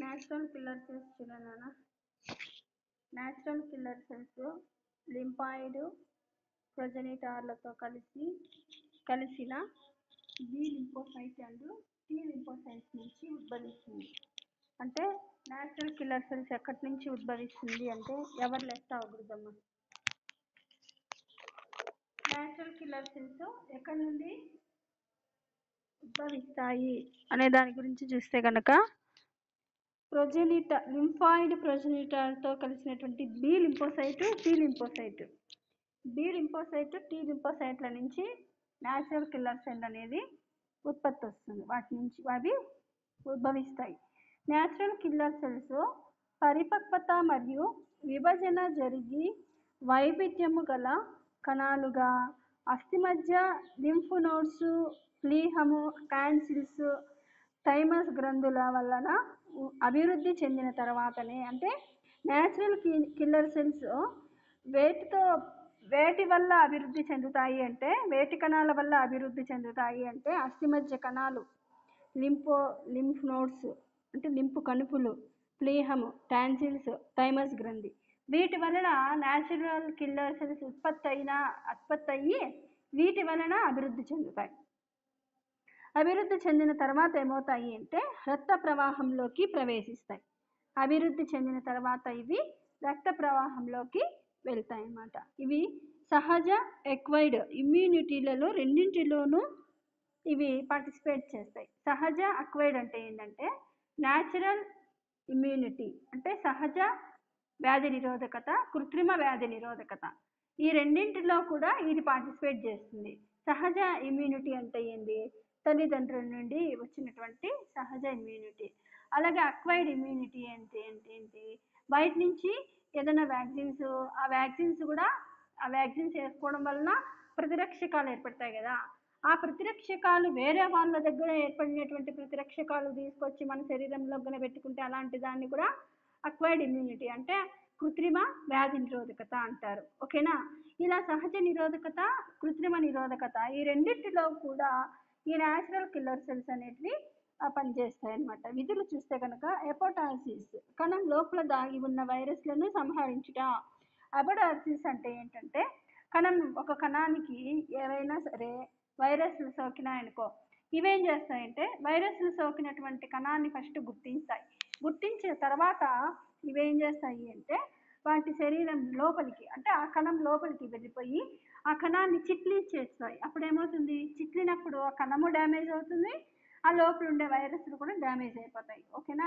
natural killer cells చూడండి natural killer cells lymphoid ప్రొజెనిటార్లతో కలిసి కలిసిన B lymphocyte and T lymphocytes నుంచి ఉద్భవిస్తుంది అంటే న్యాచురల్ కిల్లర్ సెల్స్ ఎక్కడి నుంచి ఉద్భవిస్తుంది అంటే ఎవరు లెఫ్ట్ అవ్వకూడదమ్మా న్యాచురల్ కిల్లర్ సెల్స్ ఎక్కడి నుండి ఉద్భవిస్తాయి అనే దాని గురించి చూస్తే కనుక ప్రొజెనిట లింఫాయిడ్ ప్రొజెనిటార్తో కలిసినటువంటి B lymphocyte T lymphocyte B lymphocyte T లింపోసైట్ల నుంచి న్యాచురల్ కిల్లర్ సెల్ అనేది ఉత్పత్తి వస్తుంది వాటి నుంచి అవి ఉద్భవిస్తాయి న్యాచురల్ కిల్లర్ సెల్స్ పరిపక్వత మరియు విభజన జరిగి వైవిధ్యము గల కణాలుగా అస్థిమజ్జ లింఫ్ నోడ్స్ ప్లీహము టాన్సిల్స్ థైమస్ గ్రంథుల వలన ఉ- అభివృద్ధి చెందిన తర్వాతనే అంటే న్యాచురల్ కి కిల్లర్ సెల్స్ వేటితో వేటి వల్ల అభివృద్ధి చెందుతాయి అంటే వేటి కణాల వల్ల అభివృద్ధి చెందుతాయి అంటే అస్థిమజ్జ కణాలు లింపో లింఫ్ నోడ్స్ అంటే లింపు కణుపులు ప్లీహము టాన్సిల్స్ థైమస్ గ్రంథి వీటి వలన న్యాచురల్ కిల్లర్ సెల్స్ ఉత్పత్తి అయిన ఉత్పత్తి అయ్యి వీటి వలన అభివృద్ధి చెందుతాయి అభివృద్ధి చెందిన తర్వాత ఏమవుతాయి అంటే రక్త ప్రవాహంలోకి ప్రవేశిస్తాయి అభివృద్ధి చెందిన తర్వాత ఇవి రక్త ప్రవాహంలోకి వెళ్తాయి అన్నమాట ఇవి సహజ ఎక్వైడ్ ఇమ్యూనిటీలలో రెండింటిలోనూ ఇవి పార్టిసిపేట్ చేస్తాయి సహజ అక్వైడ్ అంటే ఏంటంటే న్యాచురల్ ఇమ్యూనిటీ అంటే సహజ వ్యాధి నిరోధకత కృత్రిమ వ్యాధి నిరోధకత ఈ రెండింటిలో కూడా ఇది పార్టిసిపేట్ చేస్తుంది సహజ ఇమ్యూనిటీ అంటే ఏంటి తల్లిదండ్రుల నుండి వచ్చినటువంటి సహజ ఇమ్యూనిటీ అలాగే అక్వైర్డ్ ఇమ్యూనిటీ అంటే ఏంటి ఏంటి బయట నుంచి ఏదైనా వ్యాక్సిన్స్ ఆ వ్యాక్సిన్స్ కూడా ఆ వ్యాక్సిన్స్ వేసుకోవడం వలన ప్రతిరక్షకాలు ఏర్పడతాయి కదా ఆ ప్రతిరక్షకాలు వేరే వాళ్ళ దగ్గర ఏర్పడినటువంటి ప్రతిరక్షకాలు తీసుకొచ్చి మన శరీరంలో గన పెట్టుకుంటే అలాంటి దాన్ని కూడా అక్వైర్డ్ ఇమ్యూనిటీ అంటే కృత్రిమ వ్యాధి నిరోధకత అంటారు ఓకేనా ఇలా సహజ నిరోధకత కృత్రిమ నిరోధకత ఈ రెండింటిలో కూడా ఈ న్యాచురల్ కిల్లర్ సెల్స్ అనేటివి ఆ, పనిచేస్తాయి అన్నమాట విధులు చూస్తే కనుక ఎపోటాసిస్ కణం లోపల దాగి ఉన్న వైరస్లను సంహరించుట అబడాసిస్ అంటే ఏంటంటే కణం ఒక కణానికి ఏవైనా సరే వైరస్లు సోకినాయనుకో ఇవేం చేస్తాయంటే వైరస్లు సోకినటువంటి కణాన్ని ఫస్ట్ గుర్తిస్తాయి గుర్తించిన తర్వాత ఇవేం చేస్తాయి అంటే వాటి శరీరం లోపలికి అంటే ఆ కణం లోపలికి వెళ్ళిపోయి ఆ కణాన్ని చిట్లీ చేస్తాయి అప్పుడు ఏమవుతుంది చిట్లినప్పుడు ఆ కణము డ్యామేజ్ అవుతుంది ఆ లోపల ఉండే వైరస్లు కూడా డ్యామేజ్ అయిపోతాయి ఓకేనా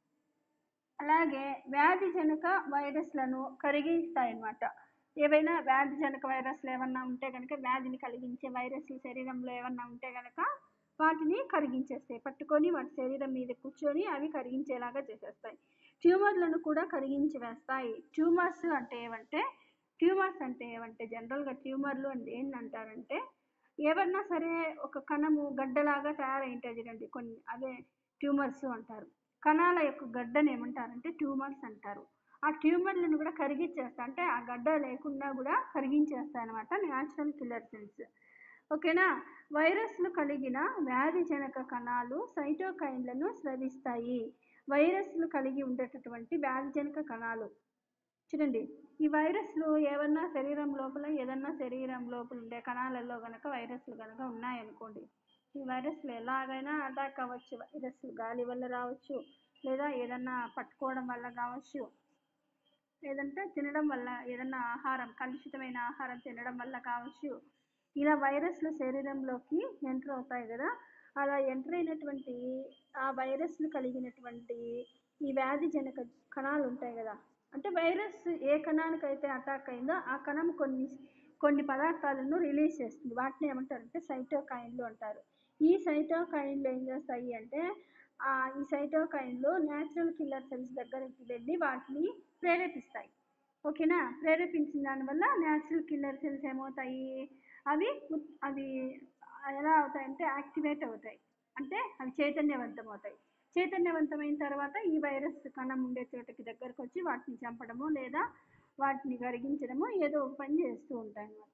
అలాగే వ్యాధిజనక వైరస్లను కరిగిస్తాయి అన్నమాట ఏవైనా వ్యాధిజనక వైరస్లు ఏమన్నా ఉంటే కనుక వ్యాధిని కలిగించే వైరస్లు శరీరంలో ఏమన్నా ఉంటే కనుక వాటిని కరిగించేస్తాయి పట్టుకొని వాటి శరీరం మీద కూర్చొని అవి కరిగించేలాగా చేసేస్తాయి ట్యూమర్లను కూడా కరిగించి వేస్తాయి ట్యూమర్స్ అంటే ఏమంటే ట్యూమర్స్ అంటే ఏమంటే జనరల్గా ట్యూమర్లు అంటే ఏంటంటారంటే ఏమన్నా సరే ఒక కణము గడ్డలాగా తయారైంటుంది చూడండి కొన్ని అదే ట్యూమర్స్ అంటారు కణాల యొక్క గడ్డను ఏమంటారంటే ట్యూమర్స్ అంటారు ఆ ట్యూమర్లను కూడా కరిగించేస్తా అంటే ఆ గడ్డ లేకుండా కూడా కరిగించేస్తాయి అనమాట న్యాచురల్ కిల్లర్ సెల్స్ ఓకేనా వైరస్లు కలిగిన వ్యాధిజనక కణాలు సైటోకైన్లను స్రవిస్తాయి వైరస్లు కలిగి ఉండేటటువంటి వ్యాధిజనక కణాలు చూడండి ఈ వైరస్లు ఏమన్నా శరీరం లోపల ఏదన్నా శరీరం లోపల ఉండే కణాలలో గనక వైరస్లు కనుక ఉన్నాయనుకోండి ఈ వైరస్లు ఎలాగైనా అటాక్ అవ్వచ్చు వైరస్లు గాలి వల్ల రావచ్చు లేదా ఏదన్నా పట్టుకోవడం వల్ల కావచ్చు లేదంటే తినడం వల్ల ఏదన్నా ఆహారం కలుషితమైన ఆహారం తినడం వల్ల కావచ్చు ఇలా వైరస్లు శరీరంలోకి ఎంటర్ అవుతాయి కదా అలా ఎంటర్ అయినటువంటి ఆ వైరస్లు కలిగినటువంటి ఈ వ్యాధిజనక కణాలు ఉంటాయి కదా అంటే వైరస్ ఏ కణానికైతే అటాక్ అయిందో ఆ కణం కొన్ని కొన్ని పదార్థాలను రిలీజ్ చేస్తుంది వాటిని ఏమంటారంటే సైటోకైన్లు అంటారు ఈ సైటోకైన్లు ఏం చేస్తాయి అంటే ఆ ఈ సైటోకైన్లు న్యాచురల్ కిల్లర్ సెల్స్ దగ్గరికి వెళ్ళి వాటిని ప్రేరేపిస్తాయి ఓకేనా ప్రేరేపించిన దానివల్ల న్యాచురల్ కిల్లర్ సెల్స్ ఏమవుతాయి అవి ఉత్- అవి ఎలా అవుతాయంటే యాక్టివేట్ అవుతాయి అంటే అవి చైతన్యవంతం అవుతాయి చైతన్యవంతమైన తర్వాత ఈ వైరస్ కణం ఉండే చోటకి దగ్గరకు వచ్చి వాటిని చంపడము లేదా వాటిని కరిగించడము ఏదో ఒక పని చేస్తూ ఉంటాయి అన్నమాట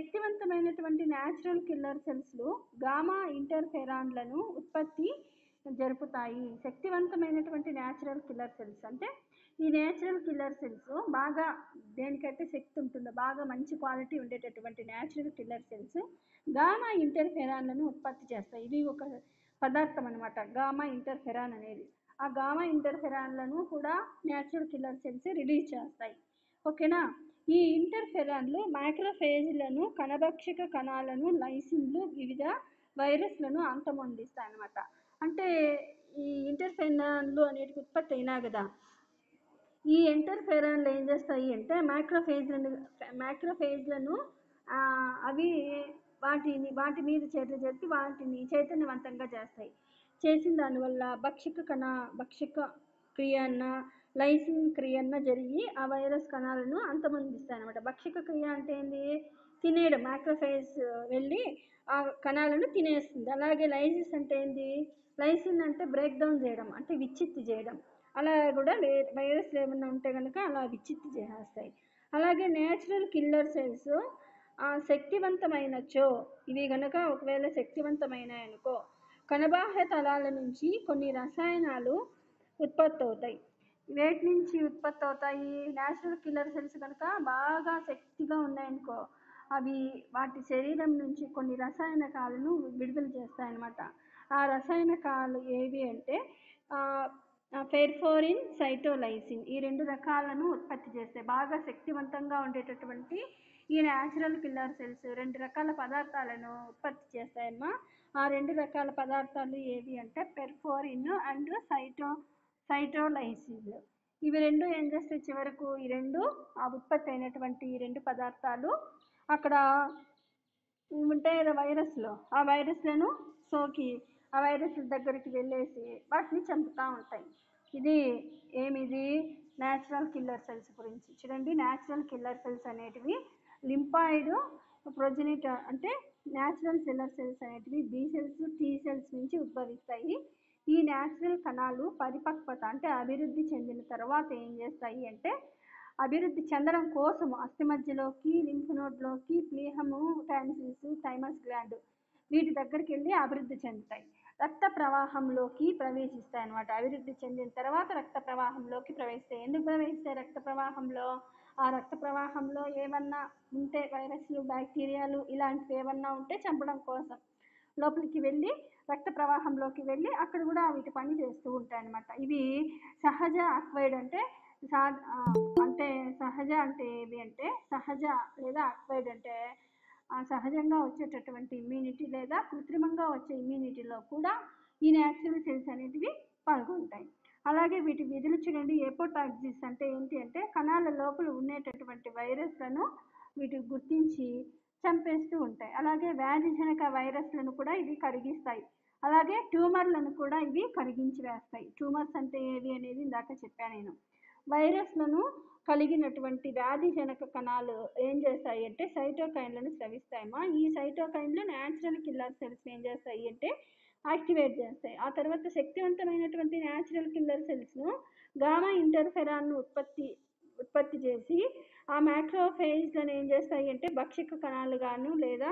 శక్తివంతమైనటువంటి న్యాచురల్ కిల్లర్ సెల్స్లు గామా ఇంటర్ఫెరాన్లను ఉత్పత్తి జరుపుతాయి శక్తివంతమైనటువంటి న్యాచురల్ కిల్లర్ సెల్స్ అంటే ఈ నేచురల్ కిల్లర్ సెల్స్ బాగా దేనికైతే శక్తి ఉంటుందో బాగా మంచి క్వాలిటీ ఉండేటటువంటి న్యాచురల్ కిల్లర్ సెల్స్ గామా ఇంటర్ఫెరాన్లను ఉత్పత్తి చేస్తాయి ఇది ఒక పదార్థం అనమాట గామా ఇంటర్ఫెరాన్ అనేది ఆ గామా ఇంటర్ఫెరాన్లను కూడా న్యాచురల్ కిల్లర్ సెల్స్ రిలీజ్ చేస్తాయి ఓకేనా ఈ ఇంటర్ఫెరాన్లు మైక్రోఫేజ్లను కణభక్షక కణాలను లైసిన్లు వివిధ వైరస్లను అంతమొందిస్తాయి అన్నమాట అంటే ఈ ఇంటర్ఫెరాన్లు అనేటివి ఉత్పత్తి అయినా కదా ఈ ఇంటర్ఫెరాన్లు ఏం చేస్తాయి అంటే మైక్రోఫేజ్లను మైక్రోఫేజ్లను ఆ, అవి వాటిని వాటి మీద చర్య జరిపి వాటిని చైతన్యవంతంగా చేస్తాయి చేసిన దానివల్ల భక్షక కణ భక్షక క్రియన్న లైసిన్ క్రియన్న జరిగి ఆ వైరస్ కణాలను అంతమొందిస్తాయి అనమాట భక్షక క్రియ అంటే ఏంది తినేయడం మైక్రోఫేజ్ వెళ్ళి ఆ కణాలను తినేస్తుంది అలాగే లైసిస్ అంటే ఏంది లైసిన్ అంటే బ్రేక్ డౌన్ చేయడం అంటే విచ్చిత్తి చేయడం అలా కూడా వే- వైరస్లు ఏమైనా ఉంటే కనుక అలా విచ్చిత్తి చేసేస్తాయి అలాగే నేచురల్ కిల్లర్ సెల్స్ శక్తివంతమైనచో ఇవి కనుక ఒకవేళ శక్తివంతమైనాయి అనుకో కణబాహ్య తలాల నుంచి కొన్ని రసాయనాలు ఉత్పత్తి అవుతాయి వేటి నుంచి ఉత్పత్తి అవుతాయి నేచురల్ కిల్లర్ సెల్స్ కనుక బాగా శక్తిగా ఉన్నాయనుకో అవి వాటి శరీరం నుంచి కొన్ని రసాయనకాలను విడుదల చేస్తాయన్నమాట ఆ రసాయనకాలు ఏవి అంటే ఫెర్ఫోరిన్ సైటోలైసిన్ ఈ రెండు రకాలను ఉత్పత్తి చేస్తాయి బాగా శక్తివంతంగా ఉండేటటువంటి ఈ న్యాచురల్ కిల్లర్ సెల్స్ రెండు రకాల పదార్థాలను ఉత్పత్తి చేస్తాయమ్మా ఆ రెండు రకాల పదార్థాలు ఏవి అంటే పెర్ఫోరిన్ అండ్ సైటో సైటోలైసిన్ ఇవి రెండు ఏం చేస్తాయి చివరకు ఈ రెండు ఆ ఉత్పత్తి అయినటువంటి ఈ రెండు పదార్థాలు అక్కడ ఉంటాయి కదా వైరస్లు ఆ వైరస్లను సోకి ఆ వైరస్ల దగ్గరికి వెళ్ళేసి వాటిని చంపుతూ ఉంటాయి ఇది ఏమిది న్యాచురల్ కిల్లర్ సెల్స్ గురించి చూడండి న్యాచురల్ కిల్లర్ సెల్స్ అనేటివి లింపాయిడ్ ప్రొజెనిటర్ అంటే న్యాచురల్ కిల్లర్ సెల్స్ అనేటివి బి సెల్స్ టీ సెల్స్ నుంచి ఉద్భవిస్తాయి ఈ న్యాచురల్ కణాలు పరిపక్వత అంటే అభివృద్ధి చెందిన తర్వాత ఏం చేస్తాయి అంటే అభివృద్ధి చెందడం కోసం అస్థి మధ్యలోకి లింఫ్ నోడ్లోకి ప్లీహము టాన్సిల్స్ థైమస్ గ్లాండ్ వీటి దగ్గరికి వెళ్ళి అభివృద్ధి చెందుతాయి రక్త ప్రవాహంలోకి ప్రవేశిస్తాయి అన్నమాట అభివృద్ధి చెందిన తర్వాత రక్త ప్రవాహంలోకి ప్రవేశిస్తాయి ఎందుకు ప్రవేశిస్తాయి రక్త ప్రవాహంలో ఆ రక్త ప్రవాహంలో ఏమన్నా ఉంటే వైరస్లు బ్యాక్టీరియాలు ఇలాంటివి ఏమన్నా ఉంటే చంపడం కోసం లోపలికి వెళ్ళి రక్త ప్రవాహంలోకి వెళ్ళి అక్కడ కూడా వీటి పని చేస్తూ ఉంటాయి అన్నమాట ఇవి సహజ అక్వైడ్ అంటే సా ఆ, అంటే సహజ అంటే ఏవి అంటే సహజ లేదా అక్వైడ్ అంటే ఆ సహజంగా వచ్చేటటువంటి ఇమ్యూనిటీ లేదా కృత్రిమంగా వచ్చే ఇమ్యూనిటీలో కూడా ఈ న్యాచురల్ సెల్స్ అనేటివి పాల్గొంటాయి అలాగే వీటి విధులు చూడండి ఎపోటాక్సిస్ అంటే ఏంటి అంటే కణాల లోపల ఉండేటటువంటి వైరస్లను వీటి గుర్తించి చంపేస్తూ ఉంటాయి అలాగే వ్యాధిజనక వైరస్లను కూడా ఇవి కరిగిస్తాయి అలాగే ట్యూమర్లను కూడా ఇవి కరిగించి వేస్తాయి ట్యూమర్స్ అంటే ఏవి అనేది ఇందాక చెప్పాను నేను వైరస్లను కలిగినటువంటి వ్యాధిజనక కణాలు ఏం చేస్తాయి అంటే సైటోకైన్లను స్రవిస్తాయమ్మా ఈ సైటోకైన్లు న్యాచురల్ కిల్లర్ సెల్స్ ఏం చేస్తాయి అంటే యాక్టివేట్ చేస్తాయి ఆ తర్వాత శక్తివంతమైనటువంటి న్యాచురల్ కిల్లర్ సెల్స్ను గామా ఇంటర్ఫెరాన్ను ఉత్పత్తి ఉత్పత్తి చేసి ఆ మ్యాక్రోఫేజ్లను ఏం చేస్తాయి అంటే భక్షక కణాలు గాను లేదా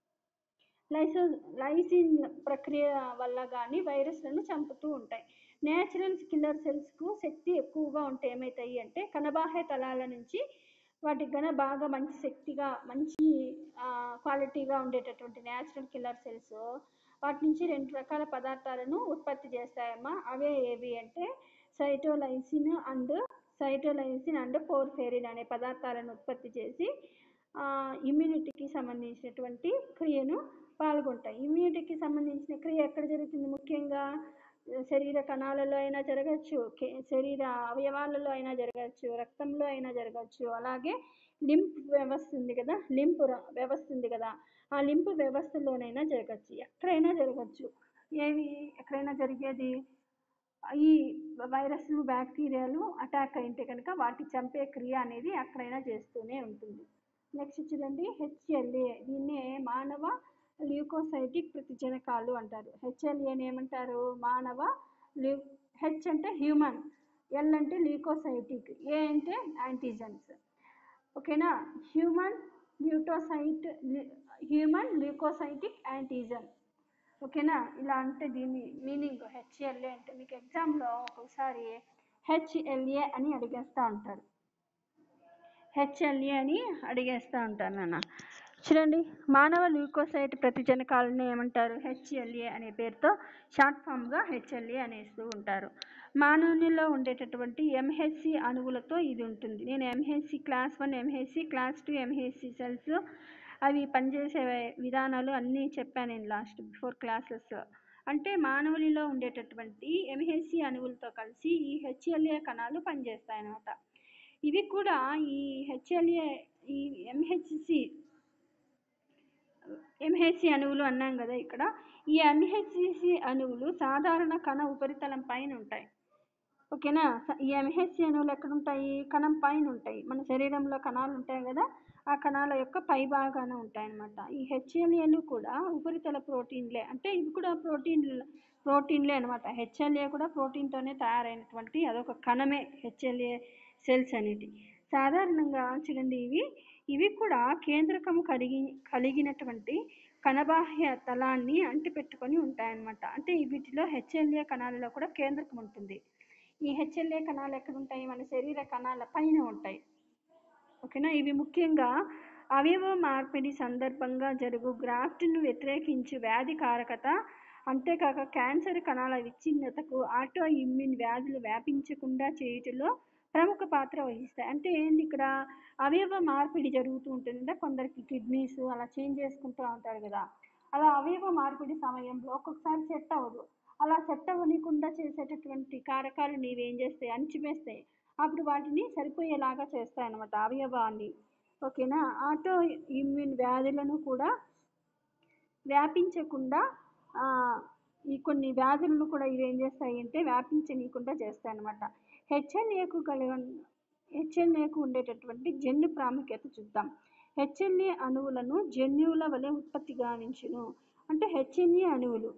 లైసో లైసిన్ ప్రక్రియ వల్ల కానీ వైరస్లను చంపుతూ ఉంటాయి నేచురల్ కిల్లర్ సెల్స్కు శక్తి ఎక్కువగా ఉంటే ఏమవుతాయి అంటే కణబాహ్య తలాల నుంచి వాటికి గన బాగా మంచి శక్తిగా మంచి క్వాలిటీగా ఉండేటటువంటి నేచురల్ కిల్లర్ సెల్స్ వాటి నుంచి రెండు రకాల పదార్థాలను ఉత్పత్తి చేస్తాయమ్మా అవే ఏవి అంటే సైటోలైసిన్ అండ్ సైటోలైసిన్ అండ్ పోర్ఫెరిన్ అనే పదార్థాలను ఉత్పత్తి చేసి ఇమ్యూనిటీకి సంబంధించినటువంటి క్రియను పాల్గొంటాయి ఇమ్యూనిటీకి సంబంధించిన క్రియ ఎక్కడ జరుగుతుంది ముఖ్యంగా శరీర కణాలలో అయినా జరగచ్చు కే- శరీర అవయవాలలో అయినా జరగచ్చు రక్తంలో అయినా జరగచ్చు అలాగే లింప్ వ్యవస్థ ఉంది కదా లింప్ ర- వ్యవస్థ ఉంది కదా ఆ లింప్ వ్యవస్థలోనైనా జరగచ్చు ఎక్కడైనా జరగచ్చు ఏవి ఎక్కడైనా జరిగేది ఈ వైరస్లు బ్యాక్టీరియాలు అటాక్ అయితే కనుక వాటి చంపే క్రియ అనేది ఎక్కడైనా చేస్తూనే ఉంటుంది నెక్స్ట్ చూడండి హెచ్ఎల్ఏ దీన్నే మానవ ల్యూకోసైటిక్ ప్రతిజనకాలు అంటారు హెచ్ఎల్ఏని ఏమంటారు మానవ ల్యూ హెచ్ అంటే హ్యూమన్ ఎల్ అంటే ల్యూకోసైటిక్ ఏ అంటే యాంటీజన్స్ ఓకేనా human leucocyte human leucocytic antigen ఓకేనా ఇలా అంటే దీని మీనింగ్ హెచ్ఎల్ఏ అంటే మీకు ఎగ్జామ్లో ఒక్కొక్కసారి హెచ్ఎల్ఏ అని అడిగేస్తూ ఉంటారు హెచ్ఎల్ఏ అని అడిగేస్తూ ఉంటారు నాన్న చూడండి మానవ ల్యూకోసైట్ ప్రతిజనకాలను ఏమంటారు హెచ్ఎల్ఏ అనే పేరుతో షార్ట్ ఫామ్గా హెచ్ఎల్ఏ అనేస్తూ ఉంటారు మానవునిలో ఉండేటటువంటి ఎంహెచ్సి అణువులతో ఇది ఉంటుంది నేను MHC class one MHC class two MHC cells అవి పనిచేసే విధానాలు అన్నీ చెప్పాను నేను లాస్ట్ బిఫోర్ క్లాసెస్ అంటే మానవునిలో ఉండేటటువంటి ఎంహెచ్సి అణువులతో కలిసి ఈ హెచ్ఎల్ఏ కణాలు పనిచేస్తాయి అన్నమాట ఇవి కూడా ఈ హెచ్ఎల్ఏ ఈ ఎంహెచ్సి ఎంహెచ్సి అణువులు అన్నాం కదా ఇక్కడ ఈ ఎంహెచ్సి అణువులు సాధారణ కణ ఉపరితలం పైన ఉంటాయి ఓకేనా స- ఈ ఎంహెచ్సి అణువులు ఎక్కడ ఉంటాయి కణం పైన ఉంటాయి మన శరీరంలో కణాలు ఉంటాయి కదా ఆ కణాల యొక్క పై భాగాన ఉంటాయి అన్నమాట ఈ హెచ్ఎల్ఏలు కూడా ఉపరితల ప్రోటీన్లే అంటే ఇవి కూడా ప్రోటీన్ ప్రోటీన్లే అనమాట హెచ్ఎల్ఏ కూడా ప్రోటీన్తోనే తయారైనటువంటి అదొక కణమే హెచ్ఎల్ఏ సెల్స్ అనేటి సాధారణంగా చూడండి ఇవి ఇవి కూడా కేంద్రకము కలిగి కలిగినటువంటి కణబాహ్య తలాన్ని అంటిపెట్టుకొని ఉంటాయన్నమాట అంటే వీటిలో హెచ్ఎల్ఏ కణాలలో కూడా కేంద్రకం ఉంటుంది ఈ హెచ్ఎల్ఏ కణాలు ఎక్కడ ఉంటాయి మన శరీర కణాల పైన ఉంటాయి ఓకేనా ఇవి ముఖ్యంగా అవయవ మార్పిడి సందర్భంగా జరుగు గ్రాఫ్ట్ను వ్యతిరేకించు వ్యాధి కారకత అంతేకాక క్యాన్సర్ కణాల విచ్ఛిన్నతకు ఆటో ఇమ్యూన్ వ్యాధులు వ్యాపించకుండా చేయుటలో ప్రముఖ పాత్ర వహిస్తాయి అంటే ఏంటి ఇక్కడ అవయవ మార్పిడి జరుగుతూ ఉంటుంది కదా కొందరికి కిడ్నీస్ అలా చేంజ్ చేసుకుంటూ ఉంటారు కదా అలా అవయవ మార్పిడి సమయంలో ఒక్కొక్కసారి సెట్ అవ్వదు అలా సెట్ అవ్వనీయకుండా చేసేటటువంటి కారకాలు నీవేం చేస్తాయి అణిచివేస్తాయి అప్పుడు వాటిని సరిపోయేలాగా చేస్తాయి అన్నమాట అవయవాన్ని ఓకేనా ఆటో ఇమ్యూన్ వ్యాధులను కూడా వ్యాపించకుండా ఆ, ఈ కొన్ని వ్యాధులను కూడా ఇవి ఏం చేస్తాయి అంటే వ్యాపించనీయకుండా చేస్తాయి అన్నమాట హెచ్ఎల్ఏకు కలిగి హెచ్ఎల్ఏకు ఉండేటటువంటి జన్యు ప్రాముఖ్యత చూద్దాం హెచ్ఎల్ఏ అణువులను జన్యువుల వలె ఉత్పత్తి గావించును అంటే హెచ్ఎల్ఏ అణువులు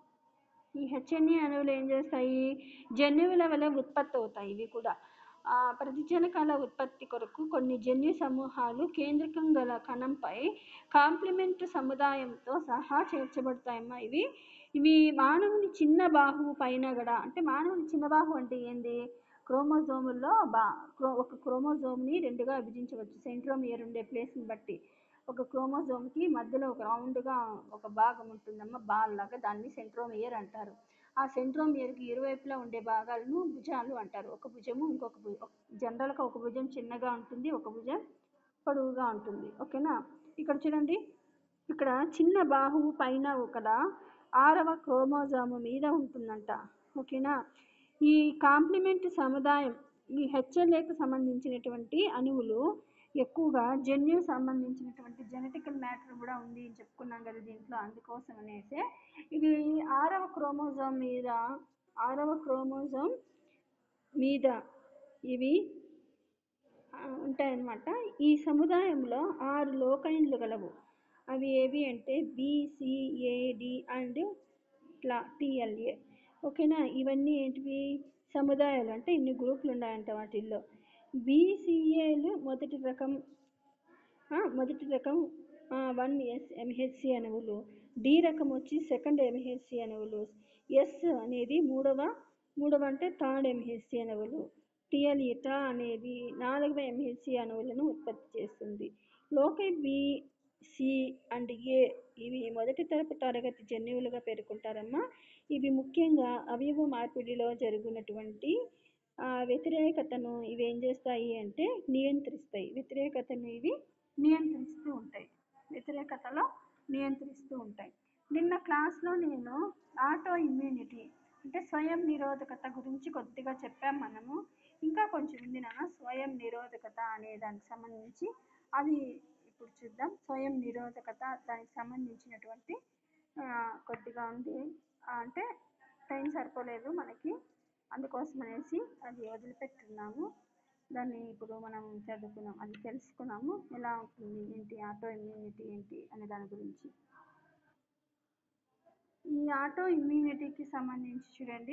ఈ హెచ్ఎన్ఏ అణువులు ఏం చేస్తాయి జన్యువుల వల్ల ఉత్పత్తి అవుతాయి ఇవి కూడా ఆ, ప్రతిజనకాల ఉత్పత్తి కొరకు కొన్ని జన్యు సమూహాలు కేంద్రకం గల కణంపై కాంప్లిమెంట్ సముదాయంతో సహా చేర్చబడతాయమ్మా ఇవి ఇవి మానవుని చిన్న బాహువు పైన కూడా అంటే మానవుని చిన్న బాహువు అంటే ఏంది క్రోమోజోముల్లో బా క్రో ఒక క్రోమోజోమ్ని రెండుగా విభజించవచ్చు సెంట్రోమియర్ ఉండే ప్లేస్ని బట్టి ఒక క్రోమోజోమ్కి మధ్యలో ఒక రౌండ్గా ఒక భాగం ఉంటుందమ్మా బాల్ లాగా దాన్ని సెంట్రోమియర్ అంటారు ఆ సెంట్రోమియర్కి ఇరువైపులా ఉండే భాగాలను భుజాలు అంటారు ఒక భుజము ఇంకొక భుజం జనరల్గా ఒక భుజం చిన్నగా ఉంటుంది ఒక భుజం పొడవుగా ఉంటుంది ఓకేనా ఇక్కడ చూడండి ఇక్కడ చిన్న బాహువు పైన ఒక ఆరవ క్రోమోజోము మీద ఉంటుందంట ఓకేనా ఈ కాంప్లిమెంట్ సముదాయం ఈ హెచ్ఎల్ఏకు సంబంధించినటువంటి అణువులు ఎక్కువగా జన్యు సంబంధించినటువంటి జెనెటికల్ మ్యాటర్ కూడా ఉంది అని చెప్పుకున్నాం కదా దీంట్లో అందుకోసం అనేసి ఇవి ఆరవ క్రోమోజోమ్ మీద ఆరవ క్రోమోజోమ్ మీద ఇవి ఆ, ఉంటాయన్నమాట ఈ సముదాయంలో ఆరు లోకైన్లు గలవు అవి ఏవి అంటే బిసిఏడి అండ్ ట్లా టిఎల్ఏ ఓకేనా ఇవన్నీ ఏంటివి సముదాయాలు అంటే ఇన్ని గ్రూపులు ఉన్నాయంట వాటిల్లో బీసీఏలు మొదటి రకం ఆ, మొదటి రకం వన్ ఎస్ ఎంహెచ్సి అణువులు డి రకం వచ్చి సెకండ్ ఎంహెచ్సి అణువులు ఎస్ అనేది మూడవ మూడవ అంటే థర్డ్ ఎంహెచ్సి అణువులు టిఎల్ ఇటా అనేది నాలుగవ ఎంహెచ్సి అణువులను ఉత్పత్తి చేస్తుంది loci B C and A ఇవి మొదటి తరపు తరగతి జన్యువులుగా పేర్కొంటారమ్మా ఇవి ముఖ్యంగా అవయవ మార్పిడిలో జరుగునటువంటి ఆ, వ్యతిరేకతను ఇవి ఏం చేస్తాయి అంటే నియంత్రిస్తాయి వ్యతిరేకతను ఇవి నియంత్రిస్తూ ఉంటాయి వ్యతిరేకతలో నియంత్రిస్తూ ఉంటాయి నిన్న క్లాస్లో నేను ఆటో ఇమ్యూనిటీ అంటే స్వయం నిరోధకత గురించి కొద్దిగా చెప్పాం మనము ఇంకా కొంచెం ఉంది నాన్న స్వయం నిరోధకత అనే దానికి సంబంధించి అది ఇప్పుడు చూద్దాం స్వయం నిరోధకత దానికి సంబంధించినటువంటి ఆ, కొద్దిగా ఉంది ఆ, అంటే టైం సరిపోలేదు మనకి అందుకోసం అనేసి అది వదిలిపెట్టున్నాము దాన్ని ఇప్పుడు మనం చదువుకున్నాం అది తెలుసుకున్నాము ఎలా ఉంటుంది ఏంటి ఆటో ఇమ్యూనిటీ ఏంటి అనే దాని గురించి ఈ ఆటో ఇమ్యూనిటీకి సంబంధించి చూడండి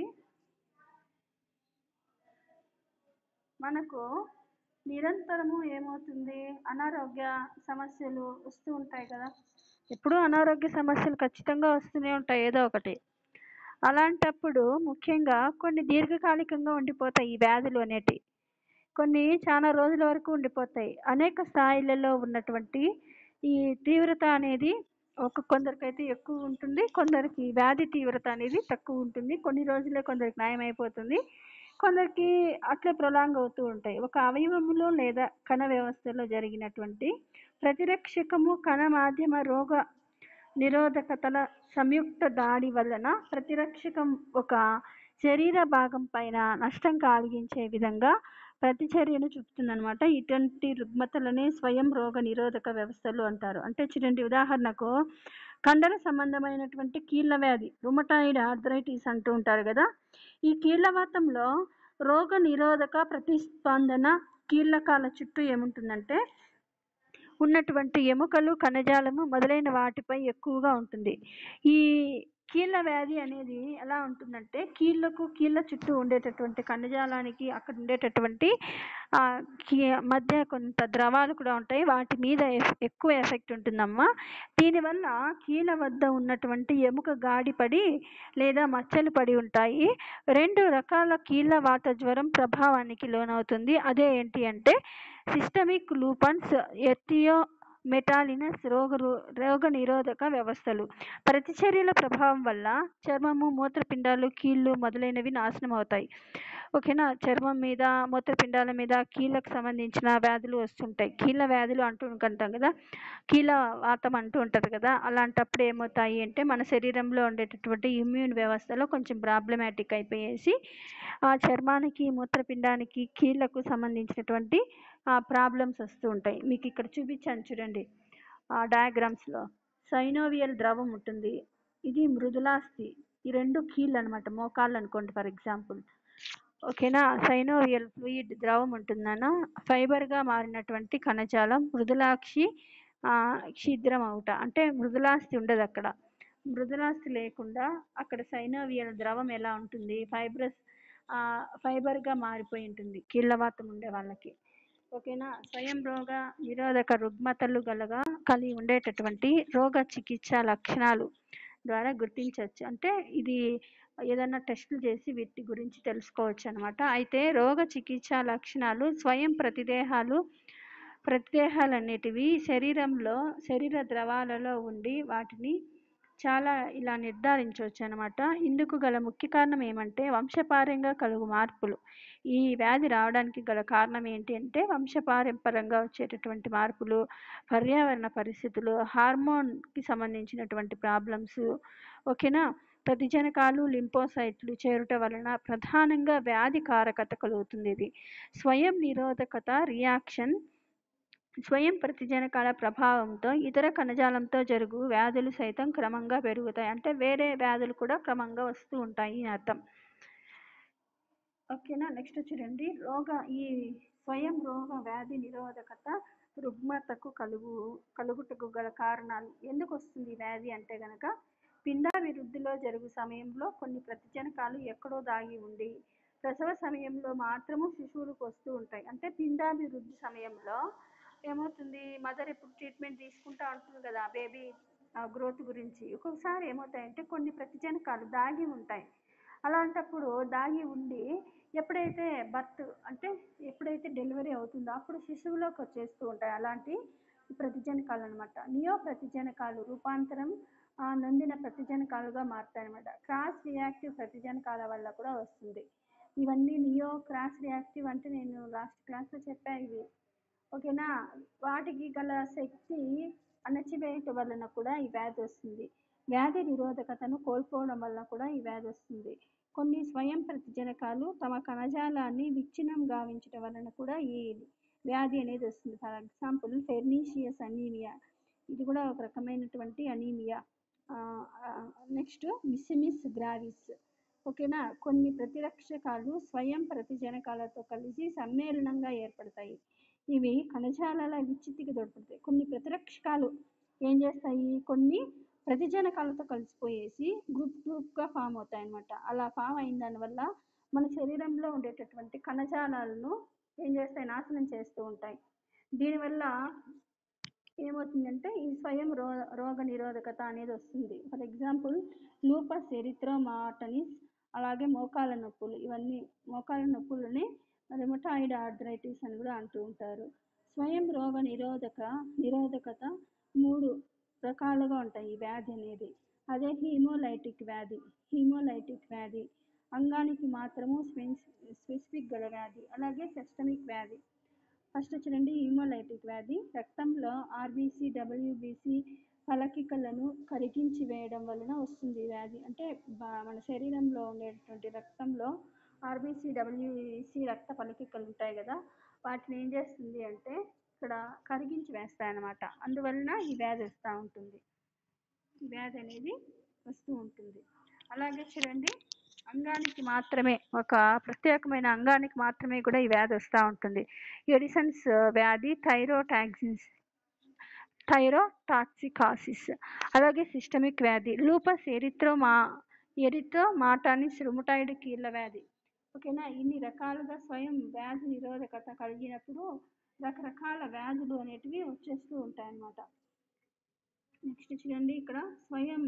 మనకు నిరంతరము ఏమవుతుంది అనారోగ్య సమస్యలు వస్తూ ఉంటాయి కదా ఎప్పుడూ అనారోగ్య సమస్యలు ఖచ్చితంగా వస్తూనే ఉంటాయి ఏదో ఒకటి అలాంటప్పుడు ముఖ్యంగా కొన్ని దీర్ఘకాలికంగా ఉండిపోతాయి ఈ వ్యాధులు అనేటివి కొన్ని చాలా రోజుల వరకు ఉండిపోతాయి అనేక స్థాయిలలో ఉన్నటువంటి ఈ తీవ్రత అనేది ఒక కొందరికైతే ఎక్కువ ఉంటుంది కొందరికి వ్యాధి తీవ్రత అనేది తక్కువ ఉంటుంది కొన్ని రోజులే కొందరికి నయం అయిపోతుంది కొందరికి అట్లే ప్రొలాంగ్ అవుతూ ఉంటాయి ఒక అవయవములో లేదా కణ వ్యవస్థలో జరిగినటువంటి ప్రతిరక్షకము కణ మాధ్యమ రోగ నిరోధకతల సంయుక్త దాడి వలన ప్రతిరక్షకం ఒక శరీర భాగం పైన నష్టం కలిగించే విధంగా ప్రతిచర్యను చూపుతుందన్నమాట ఇటువంటి రుగ్మతలనే స్వయం రోగ నిరోధక వ్యవస్థలు అంటారు అంటే చూడండి ఉదాహరణకు కండర సంబంధమైనటువంటి కీళ్ళ వ్యాధి రుమటాయిడ్ ఆర్థరైటిస్ అంటూ ఉంటారు కదా ఈ కీళ్ళవాతంలో రోగ నిరోధక ప్రతిస్పందన కీళ్ళకాల చుట్టూ ఏముంటుందంటే ఉన్నటువంటి ఎముకలు కణజాలము మొదలైన వాటిపై ఎక్కువగా ఉంటుంది ఈ కీళ్ళ వ్యాధి అనేది ఎలా ఉంటుందంటే కీళ్ళకు కీళ్ళ చుట్టూ ఉండేటటువంటి కణజాలానికి అక్కడ ఉండేటటువంటి ఆ, కీ- మధ్య కొంత ద్రవాలు కూడా ఉంటాయి వాటి మీద ఎఫ్- ఎక్కువ ఎఫెక్ట్ ఉంటుందమ్మా దీనివల్ల కీళ్ళ వద్ద ఉన్నటువంటి ఎముక గాడిపడి లేదా మచ్చలు పడి ఉంటాయి రెండు రకాల కీళ్ళ వాత జ్వరం ప్రభావానికి లోనవుతుంది అదే ఏంటి అంటే సిస్టమిక్ లూపన్స్ ఎథియో మెటాలినస్ రోగ రోగ నిరోధక వ్యవస్థలు ప్రతిచర్యల ప్రభావం వల్ల చర్మము మూత్రపిండాలు కీళ్ళు మొదలైనవి నాశనం అవుతాయి ఓకేనా చర్మం మీద మూత్రపిండాల మీద కీళ్ళకు సంబంధించిన వ్యాధులు వస్తుంటాయి కీళ్ళ వ్యాధులు అంటూ ఉంటాం కదా కీళ్ళ వాతం అంటూ ఉంటుంది కదా అలాంటప్పుడు ఏమవుతాయి అంటే మన శరీరంలో ఉండేటటువంటి ఇమ్యూన్ వ్యవస్థలో కొంచెం ప్రాబ్లమాటిక్ అయిపోయేసి ఆ చర్మానికి మూత్రపిండానికి కీళ్ళకు సంబంధించినటువంటి ప్రాబ్లమ్స్ వస్తూ ఉంటాయి మీకు ఇక్కడ చూపించాను చూడండి ఆ డయాగ్రామ్స్లో సైనోవియల్ ద్రవం ఉంటుంది ఇది మృదులాస్థి ఈ రెండు కీళ్ళు అనమాట మోకాళ్ళు అనుకోండి ఫర్ ఎగ్జాంపుల్ ఓకేనా సైనోవియల్ ఫ్లూయిడ్ ద్రవం ఉంటుందన్న ఫైబర్గా మారినటువంటి కణజాలం మృదులాక్షి ఆ, ఛిద్రం అవుట అంటే మృదులాస్థి ఉండదు అక్కడ మృదులాస్థి లేకుండా అక్కడ సైనోవియల్ ద్రవం ఎలా ఉంటుంది ఫైబ్రస్ ఫైబర్గా మారిపోయి ఉంటుంది కీళ్ళవాతం ఉండే వాళ్ళకి ఓకేనా స్వయం రోగ నిరోధక రుగ్మతలు గలగా కలిగి ఉండేటటువంటి రోగ చికిత్స లక్షణాలు ద్వారా గుర్తించవచ్చు అంటే ఇది ఏదైనా టెస్టులు చేసి వీటి గురించి తెలుసుకోవచ్చు అనమాట అయితే రోగ చికిత్స లక్షణాలు స్వయం ప్రతిదేహాలు ప్రతిదేహాలు అనేటివి శరీరంలో శరీర ద్రవాలలో ఉండి వాటిని చాలా ఇలా నిర్ధారించవచ్చు అనమాట ఇందుకు గల ముఖ్య కారణం ఏమంటే వంశపార్యంగా కలుగు మార్పులు ఈ వ్యాధి రావడానికి గల కారణం ఏంటి అంటే వంశపారంపరంగా వచ్చేటటువంటి మార్పులు పర్యావరణ పరిస్థితులు హార్మోన్కి సంబంధించినటువంటి ప్రాబ్లమ్స్ ఓకేనా ప్రతిజనకాలు లింపోసైట్లు చేరుట వలన ప్రధానంగా వ్యాధి కారకత కలుగుతుంది ఇది స్వయం నిరోధకత రియాక్షన్ స్వయం ప్రతిజనకాల ప్రభావంతో ఇతర కణజాలంతో జరుగు వ్యాధులు సైతం క్రమంగా పెరుగుతాయి అంటే వేరే వ్యాధులు కూడా క్రమంగా వస్తూ ఉంటాయి అని అర్థం ఓకేనా నెక్స్ట్ చూడండి రోగ ఈ స్వయం రోగ వ్యాధి నిరోధకత రుగ్మతకు కలుగు కలుగుటకు గల కారణాలు ఎందుకు వస్తుంది ఈ వ్యాధి అంటే గనక పిండాభివృద్ధిలో జరుగు సమయంలో కొన్ని ప్రతిజనకాలు ఎక్కడో దాగి ఉండి ప్రసవ సమయంలో మాత్రము శిశువులకు వస్తూ ఉంటాయి అంటే పిండాభివృద్ధి సమయంలో ఏమవుతుంది మదర్ ఇప్పుడు ట్రీట్మెంట్ తీసుకుంటా ఉంటుంది కదా బేబీ గ్రోత్ గురించి ఒక్కొక్కసారి ఏమవుతాయంటే కొన్ని ప్రతిజనకాలు దాగి ఉంటాయి అలాంటప్పుడు దాగి ఉండి ఎప్పుడైతే బర్త్ అంటే ఎప్పుడైతే డెలివరీ అవుతుందో అప్పుడు శిశువులోకి వచ్చేస్తూ ఉంటాయి అలాంటి ప్రతిజనకాలు అనమాట నియో ప్రతిజనకాలు రూపాంతరం ఆ, నొందిన ప్రతిజనకాలుగా మారుతాయి అనమాట క్రాస్ రియాక్టివ్ ప్రతిజనకాల వల్ల కూడా వస్తుంది ఇవన్నీ నియో క్రాస్ రియాక్టివ్ అంటే నేను లాస్ట్ క్లాస్లో చెప్పా ఇవి ఓకేనా వాటికి గల శక్తి అణచివేయటం వలన కూడా ఈ వ్యాధి వస్తుంది వ్యాధి నిరోధకతను కోల్పోవడం వల్ల కూడా ఈ వ్యాధి వస్తుంది కొన్ని స్వయం ప్రతిజనకాలు తమ కణజాలాన్ని విచ్ఛిన్నం గావించడం వలన కూడా ఈ వ్యాధి అనేది వస్తుంది ఫర్ ఎగ్జాంపుల్ ఫెర్నీషియస్ అనీమియా ఇది కూడా ఒక రకమైనటువంటి అనీమియా నెక్స్ట్ మిస్సిమిస్ గ్రావిస్ ఓకేనా కొన్ని ప్రతిరక్షకాలు స్వయం ప్రతిజనకాలతో కలిసి సమ్మేళనంగా ఏర్పడతాయి ఇవి కణజాలాల విచ్ఛితికి తోడ్పడతాయి కొన్ని ప్రతిరక్షకాలు ఏం చేస్తాయి కొన్ని ప్రతిజనకాలతో కలిసిపోయేసి గ్రూప్ గ్రూప్గా ఫామ్ అవుతాయి అన్నమాట అలా ఫామ్ అయిన దానివల్ల మన శరీరంలో ఉండేటటువంటి కణజాలాలను ఏం చేస్తాయి నాశనం చేస్తూ ఉంటాయి దీనివల్ల ఏమవుతుందంటే ఈ స్వయం రో రోగ నిరోధకత అనేది వస్తుంది ఫర్ ఎగ్జాంపుల్ లూపస్ ఎరిథ్రోమాటనిస్ అలాగే మోకాళ్ళ నొప్పులు ఇవన్నీ మోకాళ్ళ నొప్పులని రిమటాయిడ్ ఆర్థరైటిస్ అని కూడా అంటూ ఉంటారు స్వయం రోగ నిరోధక నిరోధకత మూడు రకాలుగా ఉంటాయి ఈ వ్యాధి అనేది అదే హీమోలైటిక్ వ్యాధి హీమోలైటిక్ వ్యాధి అంగానికి మాత్రము స్పెసిఫిక్ గల వ్యాధి అలాగే సిస్టమిక్ వ్యాధి ఫస్ట్ చూడండి హీమోలైటిక్ వ్యాధి రక్తంలో ఆర్బీసీ డబ్ల్యూబీసీ ఫలకికలను కరిగించి వేయడం వలన వస్తుంది ఈ వ్యాధి అంటే బా- మన శరీరంలో ఉండేటువంటి రక్తంలో ఆర్బీసీ డబ్ల్యూబీసీ రక్త ఫలకికలు ఉంటాయి కదా వాటిని ఏం చేస్తుంది అంటే ఇక్కడ కరిగించి వేస్తాయి అన్నమాట అందువలన ఈ వ్యాధి వస్తూ ఉంటుంది ఈ వ్యాధి అనేది వస్తూ ఉంటుంది అలాగే చూడండి అంగానికి మాత్రమే ఒక ప్రత్యేకమైన అంగానికి మాత్రమే కూడా ఈ వ్యాధి వస్తూ ఉంటుంది ఎడిసన్స్ వ్యాధి థైరోటాక్సిన్స్ థైరోటాక్సికాసిస్ అలాగే సిస్టమిక్ వ్యాధి లూపస్ ఎరిథ్రోమా ఎరిథ్రోమాటానిస్ రుమటాయిడ్ కీళ్ళ వ్యాధి ఓకేనా ఇన్ని రకాలుగా స్వయం వ్యాధి నిరోధకత కలిగినప్పుడు రకరకాల వ్యాధులు అనేటివి వచ్చేస్తూ ఉంటాయి అన్నమాట నెక్స్ట్ చూడండి ఇక్కడ స్వయం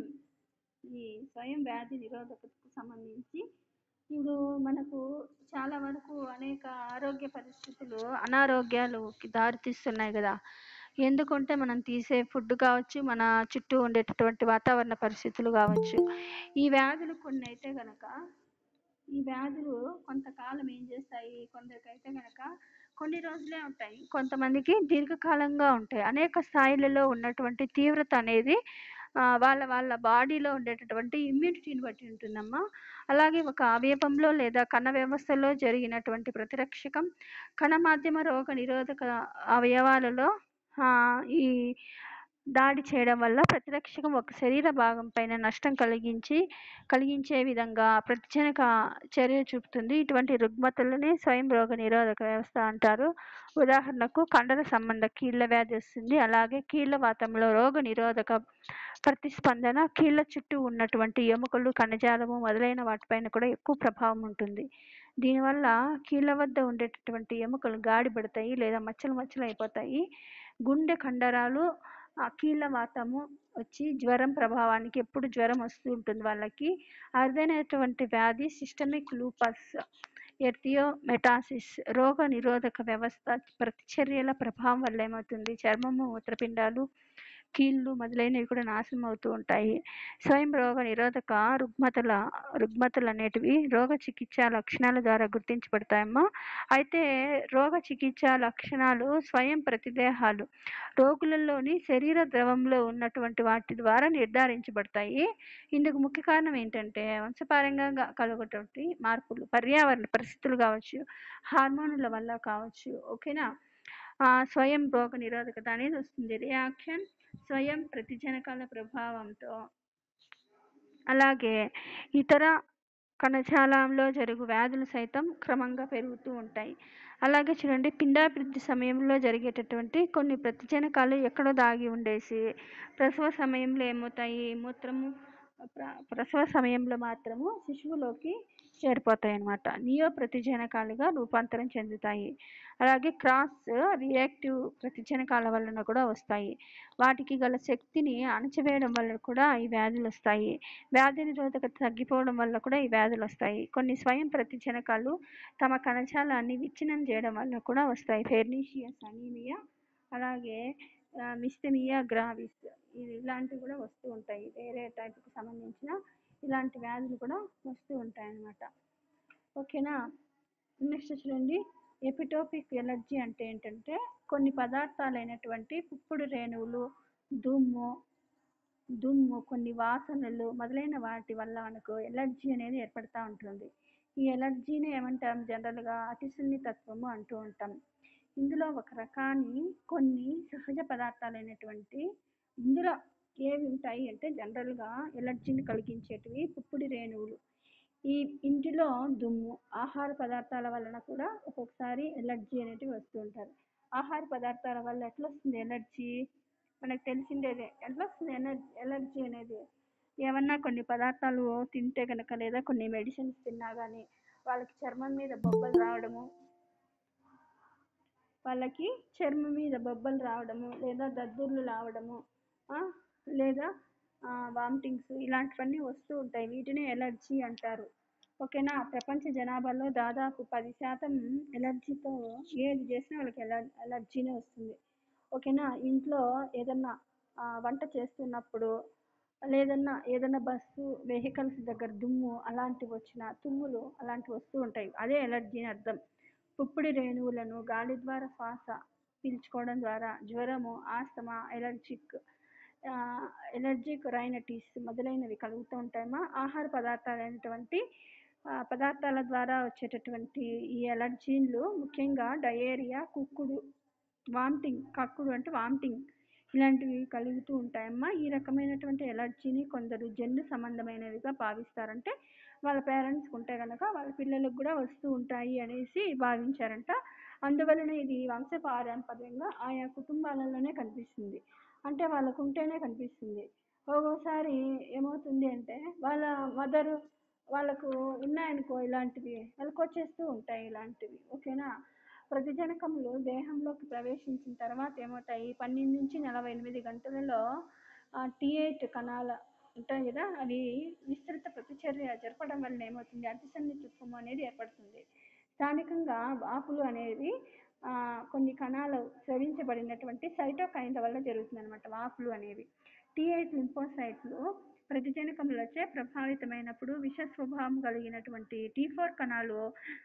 ఈ స్వయం వ్యాధి నిరోధకతకు సంబంధించి ఇప్పుడు మనకు చాలా వరకు అనేక ఆరోగ్య పరిస్థితులు అనారోగ్యాలుకి దారితీస్తున్నాయి కదా ఎందుకంటే మనం తీసే ఫుడ్ కావచ్చు మన చుట్టూ ఉండేటటువంటి వాతావరణ పరిస్థితులు కావచ్చు ఈ వ్యాధులు కొన్ని అయితే గనక ఈ వ్యాధులు కొంతకాలం ఏం చేస్తాయి కొందరికైతే గనక కొన్ని రోజులే ఉంటాయి కొంతమందికి దీర్ఘకాలంగా ఉంటాయి అనేక స్థాయిలలో ఉన్నటువంటి తీవ్రత అనేది ఆ, వాళ్ళ వాళ్ళ బాడీలో ఉండేటటువంటి ఇమ్యూనిటీని బట్టి ఉంటుందమ్మా అలాగే ఒక అవయవంలో లేదా కణ వ్యవస్థలో జరిగినటువంటి ప్రతిరక్షకం కణ మాధ్యమ రోగ నిరోధక అవయవాలలో ఆ, ఈ దాడి చేయడం వల్ల ప్రతిరక్షకం ఒక శరీర భాగం పైన నష్టం కలిగించి కలిగించే విధంగా ప్రతిజనక చర్య చూపుతుంది ఇటువంటి రుగ్మతలని స్వయం రోగ నిరోధక వ్యవస్థ అంటారు ఉదాహరణకు కండర సంబంధ కీళ్ళ వ్యాధి వస్తుంది అలాగే కీళ్ళ వాతంలో రోగ నిరోధక ప్రతిస్పందన కీళ్ళ చుట్టూ ఉన్నటువంటి ఎముకలు కణజాలము మొదలైన వాటిపైన కూడా ఎక్కువ ప్రభావం ఉంటుంది దీనివల్ల కీళ్ళ వద్ద ఉండేటటువంటి ఎముకలు గాడిపడతాయి లేదా మచ్చలు మచ్చలు అయిపోతాయి గుండె కండరాలు ఆ కీళ్ళ వాతము వచ్చి జ్వరం ప్రభావానికి ఎప్పుడు జ్వరం వస్తూ ఉంటుంది వాళ్ళకి అరుదైనటువంటి వ్యాధి సిస్టమిక్ లూపస్ ఎర్థియోమెటాసిస్ రోగ నిరోధక వ్యవస్థ ప్రతిచర్యల ప్రభావం వల్ల ఏమవుతుంది చర్మము మూత్రపిండాలు కీళ్ళు మొదలైనవి కూడా నాశనం అవుతూ ఉంటాయి స్వయం రోగ నిరోధక రుగ్మతల రుగ్మతలు అనేటివి రోగ చికిత్స లక్షణాల ద్వారా గుర్తించబడతాయమ్మా అయితే రోగ చికిత్స లక్షణాలు స్వయం ప్రతిదేహాలు రోగులలోని శరీర ద్రవంలో ఉన్నటువంటి వాటి ద్వారా నిర్ధారించబడతాయి ఇందుకు ముఖ్య కారణం ఏంటంటే వంశపారంగా కలుగుటువంటి మార్పులు పర్యావరణ పరిస్థితులు కావచ్చు హార్మోనుల వల్ల కావచ్చు ఓకేనా ఆ, స్వయం రోగ నిరోధకత అనేది వస్తుంది రియాక్షన్ స్వయం ప్రతిజనకాల ప్రభావంతో అలాగే ఇతర కణజాలంలో జరుగు వ్యాధులు సైతం క్రమంగా పెరుగుతూ ఉంటాయి అలాగే చూడండి పిండాభివృద్ధి సమయంలో జరిగేటటువంటి కొన్ని ప్రతిజనకాలు ఎక్కడో దాగి ఉండేసి ప్రసవ సమయంలో ఏమవుతాయి మూత్రము ప్ర- ప్రసవ సమయంలో మాత్రము శిశువులోకి చేరిపోతాయి అన్నమాట నియో ప్రతిజనకాలుగా రూపాంతరం చెందుతాయి అలాగే క్రాస్ రియాక్టివ్ ప్రతిజనకాల వలన కూడా వస్తాయి వాటికి గల శక్తిని అణచివేయడం వల్ల కూడా ఈ వ్యాధులు వస్తాయి వ్యాధి నిరోధకత తగ్గిపోవడం వల్ల కూడా ఈ వ్యాధులు వస్తాయి కొన్ని స్వయం ప్రతిజనకాలు తమ కణజాలాన్ని విచ్ఛిన్నం చేయడం వల్ల కూడా వస్తాయి ఫెర్నీషియస్ అనీమియా అలాగే ఆ, మిస్టమియా గ్రావిస్ ఇది ఇలాంటివి కూడా వస్తూ ఉంటాయి వేరే టైప్కి సంబంధించిన ఇలాంటి వ్యాధులు కూడా వస్తూ ఉంటాయి అన్నమాట ఓకేనా నెక్స్ట్ చూడండి ఎపిటోపిక్ ఎలర్జీ అంటే ఏంటంటే కొన్ని పదార్థాలైనటువంటి పుప్పుడు రేణువులు దుమ్ము దుమ్ము కొన్ని వాసనలు మొదలైన వాటి వల్ల మనకు ఎలర్జీ అనేది ఏర్పడుతూ ఉంటుంది ఈ ఎలర్జీని ఏమంటాం జనరల్గా అతి సున్నితత్వము అంటూ ఉంటాం ఇందులో ఒక రకాన్ని కొన్ని సహజ పదార్థాలైనటువంటి ఇందులో ఏవి ఉంటాయి అంటే జనరల్గా ఎలర్జీని కలిగించేటివి పుప్పుడి రేణువులు ఈ ఇంటిలో దుమ్ము ఆహార పదార్థాల వలన కూడా ఒక్కొక్కసారి ఎలర్జీ అనేటివి వస్తూ ఉంటారు ఆహార పదార్థాల వల్ల ఎట్లా వస్తుంది ఎలర్జీ మనకు తెలిసిందేదే ఎట్లా వస్తుంది ఎనర్జీ ఎలర్జీ అనేది ఏమన్నా కొన్ని పదార్థాలు తింటే కనుక లేదా కొన్ని మెడిసిన్స్ తిన్నా కానీ వాళ్ళకి చర్మం మీద బొబ్బలు రావడము వాళ్ళకి చర్మం మీద బొబ్బలు రావడము లేదా దద్దుర్లు రావడము ఆ, లేదా వామిటింగ్స్ ఇలాంటివన్నీ వస్తూ ఉంటాయి వీటిని ఎలర్జీ అంటారు ఓకేనా ప్రపంచ జనాభాలో దాదాపు పది శాతం ఎలర్జీతో ఏది చేసినా వాళ్ళకి ఎలర్ ఎలర్జీనే వస్తుంది ఓకేనా ఇంట్లో ఏదన్నా ఆ, వంట చేస్తున్నప్పుడు లేదన్నా ఏదన్నా బస్సు వెహికల్స్ దగ్గర దుమ్ము అలాంటివి వచ్చిన తుమ్ములు అలాంటివి వస్తూ ఉంటాయి అదే ఎలర్జీ అని అర్థం పుప్పొడి రేణువులను గాలి ద్వారా శ్వాస పీల్చుకోవడం ద్వారా జ్వరము ఆస్తమా ఎలర్జిక్ ఎలర్జిక్ రైనటిస్ మొదలైనవి కలుగుతూ ఉంటాయమ్మా ఆహార పదార్థాలైనటువంటి ఆ, పదార్థాల ద్వారా వచ్చేటటువంటి ఈ ఎలర్జీలు ముఖ్యంగా డయేరియా కుక్కుడు వామిటింగ్ కక్కుడు అంటే వామిటింగ్ ఇలాంటివి కలుగుతూ ఉంటాయమ్మా ఈ రకమైనటువంటి ఎలర్జీని కొందరు జన్యు సంబంధమైనవిగా భావిస్తారంటే వాళ్ళ పేరెంట్స్కి ఉంటే కనుక వాళ్ళ పిల్లలకు కూడా వస్తూ ఉంటాయి అనేసి భావించారంట అందువలన ఇది వంశపారంపర్యంగా ఆయా కుటుంబాలలోనే కనిపిస్తుంది అంటే వాళ్ళకు ఉంటేనే కనిపిస్తుంది ఒక్కోసారి ఏమవుతుంది అంటే వాళ్ళ మదరు వాళ్ళకు ఉన్నాయనుకో ఇలాంటివి వాళ్ళకి వచ్చేస్తూ ఉంటాయి ఇలాంటివి ఓకేనా ప్రతిజనకములు దేహంలోకి ప్రవేశించిన తర్వాత ఏమవుతాయి పన్నెండు నుంచి నలభై ఎనిమిది గంటలలో టీ ఎయిట్ కణాల ఉంటాయి కదా అవి విస్తృత ప్రతిచర్య జరపడం వలన ఏమవుతుంది అతిసన్ని తుప్పము అనేది ఏర్పడుతుంది స్థానికంగా వాపులు అనేవి ఆ, కొన్ని కణాలు స్రవించబడినటువంటి సైటోకైన్ల వల్ల జరుగుతుంది అనమాట వాపులు అనేవి టీ ఎయిట్ లింఫోసైట్లు ప్రతిజనకములచే ప్రభావితమైనప్పుడు విష స్వభావం కలిగినటువంటి టీ ఫోర్ కణాలు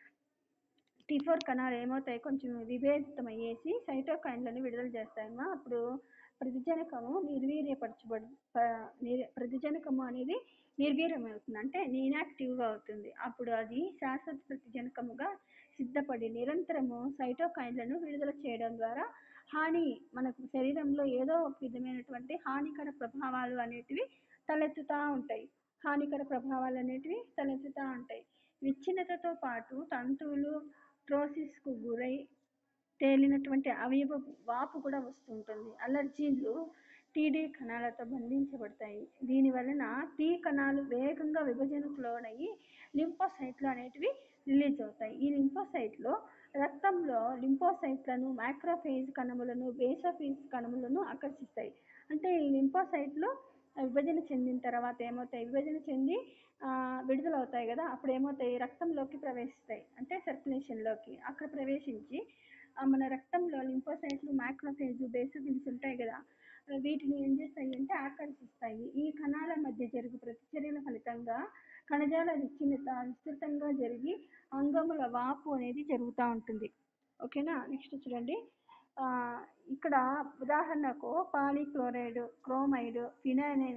టీ ఫోర్ కణాలు ఏమవుతాయి కొంచెం విభేదితమయ్యేసి సైటోకైన్లను విడుదల చేస్తాయమ్మా అప్పుడు ప్రతిజనకము నిర్వీర్యపరచబడి ప- నిర్- ప్రతిజనకము అనేది నిర్వీర్యమవుతుంది అంటే ఇన్యాక్టివ్గా అవుతుంది అప్పుడు అది శాశ్వత ప్రతిజనకముగా సిద్ధపడి నిరంతరము సైటోకైన్లను విడుదల చేయడం ద్వారా హాని మనకు శరీరంలో ఏదో ఒక విధమైనటువంటి హానికర ప్రభావాలు అనేటివి తలెత్తుతూ ఉంటాయి హానికర ప్రభావాలు అనేటివి తలెత్తుతూ ఉంటాయి విచ్ఛిన్నతతో పాటు తంతువులు ట్రోసిస్కు గురై తేలినటువంటి అవయవ వాపు కూడా వస్తుంటుంది అలర్జీలు టీడీ కణాలతో బంధించబడతాయి దీని వలన టీ కణాలు వేగంగా విభజనకు లోనయ్యి లింఫోసైట్లు అనేటివి రిలీజ్ అవుతాయి ఈ లింఫోసైట్లో రక్తంలో లింఫోసైట్లను మైక్రోఫేజ్ కణములను బేసోఫేజ్ కణములను ఆకర్షిస్తాయి అంటే ఈ లింఫోసైట్లు విభజన చెందిన తర్వాత ఏమవుతాయి విభజన చెంది ఆ, విడుదలవుతాయి కదా అప్పుడు ఏమవుతాయి రక్తంలోకి ప్రవేశిస్తాయి అంటే సర్క్యులేషన్లోకి అక్కడ ప్రవేశించి ఆ, మన రక్తంలో లింఫోసైట్లు మైక్రోఫేజ్ బేసోఫిల్స్ ఉంటాయి కదా ఆ, వీటిని ఏం చేస్తాయి అంటే ఆకర్షిస్తాయి ఈ కణాల మధ్య జరుగు ప్రతిచర్యల ఫలితంగా కణజాల విచ్ఛిన్నత విస్తృతంగా జరిగి అంగముల వాపు అనేది జరుగుతూ ఉంటుంది ఓకేనా నెక్స్ట్ చూడండి ఆ, ఇక్కడ ఉదాహరణకు polychloride chromide phenine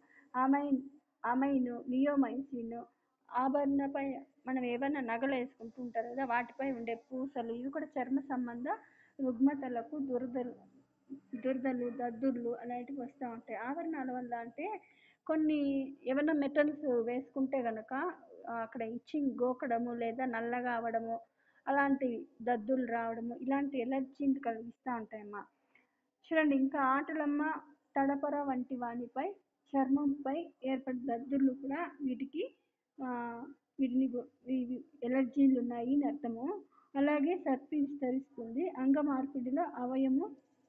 amine amine neomycin ఆభరణపై మనం ఏమైనా నగలు వేసుకుంటూ ఉంటారు కదా వాటిపై ఉండే పూసలు ఇవి కూడా చర్మ సంబంధ రుగ్మతలకు దురదలు దురదలు దద్దుర్లు అలాంటివి వస్తూ ఉంటాయి ఆభరణాల వల్ల అంటే కొన్ని ఏమైనా మెటల్స్ వేసుకుంటే గనక ఆ, అక్కడ ఇచ్చింగ్ గోకడము లేదా నల్లగా అవడము అలాంటి దద్దులు రావడము ఇలాంటి ఎలర్జీని కలిగిస్తూ ఉంటాయమ్మా చూడండి ఇంకా ఆటలమ్మ తడపర వంటి వానిపై చర్మంపై ఏర్పడే దద్దుర్లు కూడా వీటికి ఆ, వీటిని గు- ఇవి ఎలర్జీలు ఉన్నాయి అని అర్థము అలాగే సర్పి విస్తరిస్తుంది అంగ మార్పిడిలో అవయము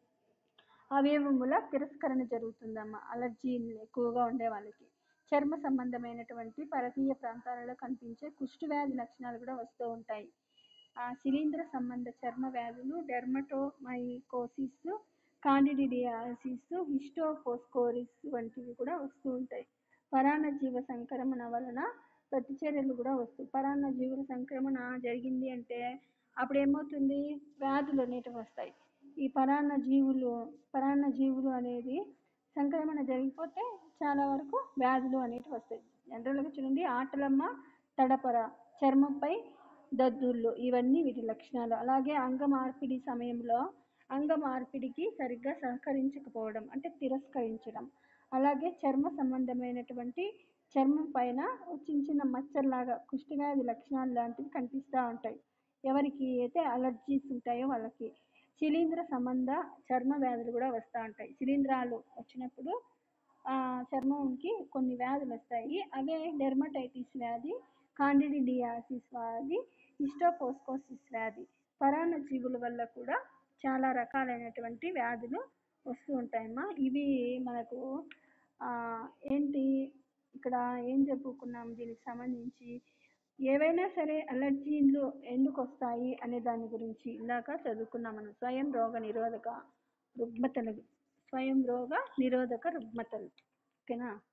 అవయవముల తిరస్కరణ జరుగుతుందమ్మా అలర్జీలు ఎక్కువగా ఉండే వాళ్ళకి చర్మ సంబంధమైనటువంటి పరకీయ ప్రాంతాలలో కనిపించే కుష్టు వ్యాధి లక్షణాలు కూడా వస్తూ ఉంటాయి ఆ శిలీంధ్ర సంబంధ చర్మ వ్యాధులు డెర్మటోమైకోసిస్ కాండిడియాసిస్ హిస్టోఫోస్కోరిస్ వంటివి కూడా వస్తూ ఉంటాయి పరాన్నజీవ సంక్రమణ వలన ప్రతిచర్యలు కూడా వస్తాయి పరాన్నజీవుల సంక్రమణ జరిగింది అంటే అప్పుడు ఏమవుతుంది వ్యాధులు అనేటివి వస్తాయి ఈ పరాన్న జీవులు పరాన్న జీవులు అనేది సంక్రమణ జరిగిపోతే చాలా వరకు వ్యాధులు అనేటివి వస్తాయి జనరల్గా చూడండి ఆటలమ్మ తడపర చర్మంపై దద్దుర్లు ఇవన్నీ వీటి లక్షణాలు అలాగే అంగ మార్పిడి సమయంలో అంగ మార్పిడికి సరిగ్గా సహకరించకపోవడం అంటే తిరస్కరించడం అలాగే చర్మ సంబంధమైనటువంటి చర్మం పైన చిన్న చిన్న మచ్చల్లాగా కుష్ఠవ్యాధి లక్షణాలు లాంటివి కనిపిస్తూ ఉంటాయి ఎవరికి అయితే అలర్జీస్ ఉంటాయో వాళ్ళకి శిలీంధ్ర సంబంధ చర్మ వ్యాధులు కూడా వస్తూ ఉంటాయి శిలీంధ్రాలు వచ్చినప్పుడు ఆ చర్మంకి కొన్ని వ్యాధులు వస్తాయి అవే డెర్మటైటిస్ వ్యాధి కాండిడియాసిస్ వ్యాధి హిస్టోపోస్కోసిస్ వ్యాధి పరాన్న జీవుల వల్ల కూడా చాలా రకాలైనటువంటి వ్యాధులు వస్తూ ఉంటాయమ్మా ఇవి మనకు ఆ, ఏంటి ఇక్కడ ఏం చెప్పుకున్నాం దీనికి సంబంధించి ఏవైనా సరే అలర్జీలు ఎందుకు వస్తాయి అనే దాని గురించి ఇందాక చదువుకున్నాం మనం స్వయం రోగ నిరోధక రుగ్మతలు స్వయం రోగ నిరోధక రుగ్మతలు ఓకేనా